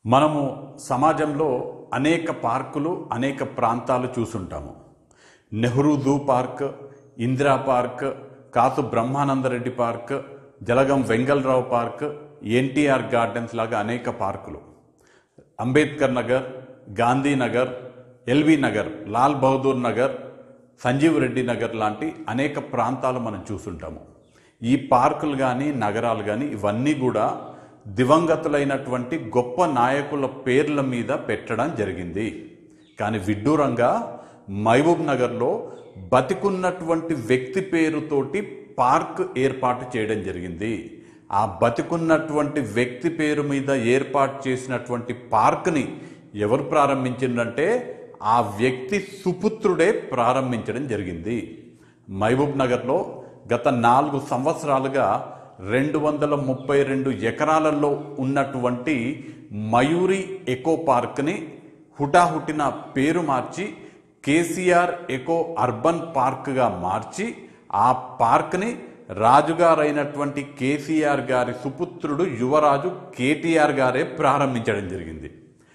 మనము సమాజంలో అనేక పార్కులు అనేక ప్రాంతాలు చూసుంటాము Nehru zoo park Indira park Kasu Brahmananda Reddy park Jalagam Vengal Rao park NTR gardens లాగా అనేక పార్కులు అంబేద్కర్ నగర్ గాంధీనగర్ ఎల్బీ నగర్ లాల్ బహదూర్ నగర్ సంజీవ్ రెడ్డి నగర్ లాంటి అనేక ప్రాంతాలు మనం చూసుంటాము ఈ పార్కులు కానీ నగరాలు కానీ ఇవన్నీ కూడా దివంగతులైనటువంటి గొప్ప నాయకుల పేర్ల మీద పెట్టడం జరిగింది కానీ విడ్డూరంగా మహబూబ్ నగర్లో బతికున్నటువంటి వ్యక్తి పేరుతోటి పార్క్ ఏర్పాటు చేయడం జరిగింది ఆ బతికున్నటువంటి వ్యక్తి పేరు మీద ఏర్పాటు చేసినటువంటి పార్క్ని ఎవరు ప్రారంభించిందంటే ఆ వ్యక్తి సుపుత్రుడే ప్రారంభించడం జరిగింది మహబూబ్ నగర్లో గత నాలుగు సంవత్సరాలుగా రెండు వందల ముప్పై రెండు ఎకరాలలో ఉన్నటువంటి మయూరి ఎకో పార్క్ని హుటాహుటిన పేరు మార్చి కేసీఆర్ ఎకో అర్బన్ పార్క్గా మార్చి ఆ పార్క్ని రాజుగారైనటువంటి కేసీఆర్ గారి సుపుత్రుడు యువరాజు కేటీఆర్ గారే ప్రారంభించడం జరిగింది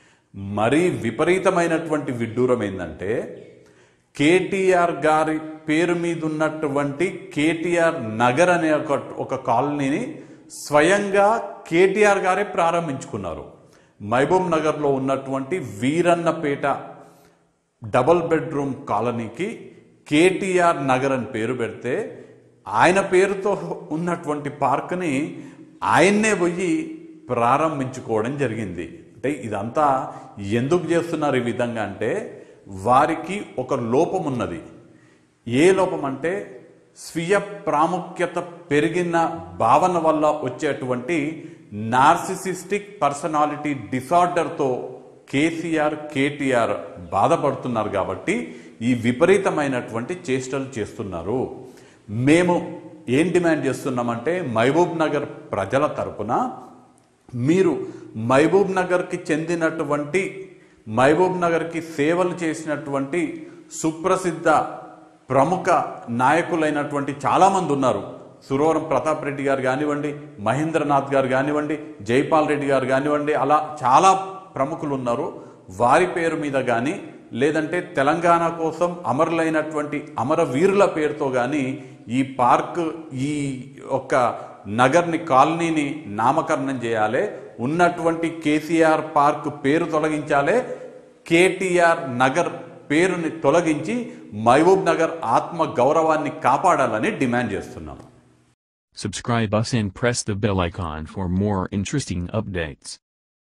మరీ విపరీతమైనటువంటి విడ్డూరం ఏంటంటే కేటీఆర్ గారి పేరు మీద ఉన్నటువంటి కేటీఆర్ నగర్ అనే ఒక ఒక కాలనీని స్వయంగా కేటీఆర్ గారే ప్రారంభించుకున్నారు మహబూబ్ నగర్లో ఉన్నటువంటి వీరన్నపేట డబల్ బెడ్రూమ్ కాలనీకి కేటీఆర్ నగర్ అని పేరు పెడితే ఆయన పేరుతో ఉన్నటువంటి పార్క్ని ఆయన్నే పోయి ప్రారంభించుకోవడం జరిగింది అంటే ఇదంతా ఎందుకు చేస్తున్నారు ఈ విధంగా అంటే వారికి ఒక లోపం ఉన్నది ఏ లోపం అంటే స్వీయ ప్రాముఖ్యత పెరిగిన భావన వల్ల వచ్చేటువంటి నార్సిసిస్టిక్ పర్సనాలిటీ డిసార్డర్తో కేసీఆర్ కేటీఆర్ బాధపడుతున్నారు కాబట్టి ఈ విపరీతమైనటువంటి చేష్టలు చేస్తున్నారు మేము ఏం డిమాండ్ చేస్తున్నామంటే మహబూబ్ నగర్ ప్రజల తరపున మీరు మహబూబ్ నగర్కి చెందినటువంటి మహబూబ్ నగర్కి సేవలు చేసినటువంటి సుప్రసిద్ధ ప్రముఖ నాయకులైనటువంటి చాలామంది ఉన్నారు సురవరం ప్రతాప్ రెడ్డి గారు కానివ్వండి మహేంద్రనాథ్ గారు కానివ్వండి జైపాల్ రెడ్డి గారు కానివ్వండి అలా చాలా ప్రముఖులు ఉన్నారు వారి పేరు మీద కానీ లేదంటే తెలంగాణ కోసం అమరులైనటువంటి అమరవీరుల పేరుతో కానీ ఈ పార్క్ ఈ ఒక్క నగర్ని కాలనీని నామకరణం చేయాలి ఉన్నటువంటి కేసీఆర్ పార్క్ పేరు తొలగించాలి కేటీఆర్ నగర్ పేరుని తొలగించి మహబూబ్ నగర్ ఆత్మ గౌరవాన్ని కాపాడాలని డిమాండ్ చేస్తున్నాం Subscribe us and press the bell icon for more interesting updates.